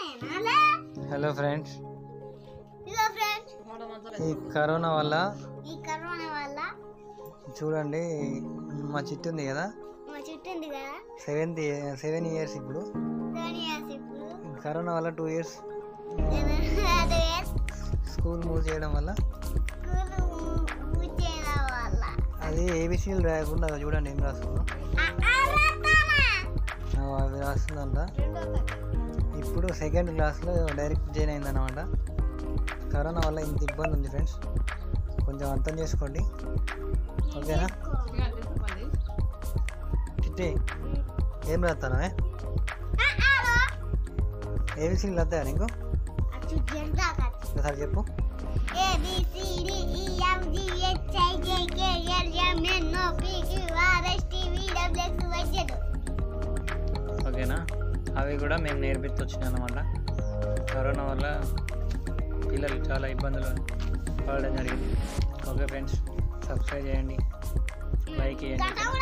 Corona hello friends ఇదో friends ఈ corona వల్ల ఈ కరోనా వల్ల చూడండి మా చిట్టు ఉంది కదా మా చుట్టూ ఉంది కదా సెవెంత్ సెవెన్ ఇయర్స్ ఇప్పుడు సెవెన్ ఇయర్స్ ఇప్పుడు కరోనా వల్ల టూ ఇయర్స్ అది స్కూల్ మూవ్ చేయడం వల్ల స్కూల్ పూజ చేయడం వల్ల అది ఏబిసీలు రాయకుండా అది చూడండి ఏం రాస్తుందో ఆ, ఆ, రాస్తానా? ఆ, అవి రాస్తుందంట ఇప్పుడు సెకండ్ క్లాస్లో డైరెక్ట్ జాయిన్ అయిందన్నమాట కరోనా వల్ల ఇంత ఇబ్బంది ఉంది ఫ్రెండ్స్ కొంచెం అర్థం చేసుకోండి ఓకేనా చిట్టి ఏం రాస్తానా ఆ, ఆ, రా. ఏబిసీలు రాస్తాయా నీకు అచ్చు జెండా కచ్చు. ఒకసారి చెప్పు A, B, C, D, E, F, G, H, I, J, K, L, M, N, O, P, Q, R, S, T, V, W, X, Y, Z. ఓకేనా అవి కూడా మేము నేర్పించొచ్చినాం అనమాట కరోనా వల్ల పిల్లలు చాలా ఇబ్బందులు పడడం జరిగింది ఓకే ఫ్రెండ్స్ సబ్స్క్రైబ్ చేయండి లైక్ చేయండి గంట కూడా